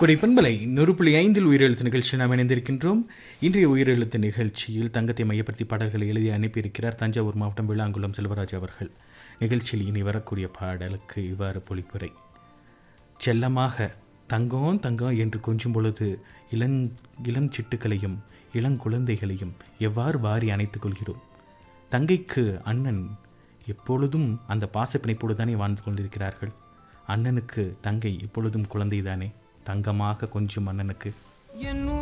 குடை பண்பலை நூறு புள்ளி ஐந்தில் உயிரெழுத்து நிகழ்ச்சியில் நாம் இணைந்திருக்கின்றோம் இன்றைய உயிரெழுத்து நிகழ்ச்சியில் தங்கத்தை மையப்படுத்தி பாடல்களை எழுதி அனுப்பியிருக்கிறார் தஞ்சாவூர் மாவட்டம் விளாங்குளம் செல்வராஜ் அவர்கள் நிகழ்ச்சியில் இனி வரக்கூடிய பாடலுக்கு இவ்வாறு பொழிப்புரை செல்லமாக தங்கம் தங்கம் என்று கொஞ்சும் பொழுது இளங் இளம் சிட்டுக்களையும் இளங்குழந்தைகளையும் எவ்வாறு வாரி அணைத்துக் கொள்கிறோம் தங்கைக்கு அண்ணன் எப்பொழுதும் அந்த பாசப்பிணைப்போடு தானே வாழ்ந்து கொண்டிருக்கிறார்கள் அண்ணனுக்கு தங்கை எப்பொழுதும் குழந்தைதானே தங்கமாக கொஞ்சம் அண்ணனுக்கு என்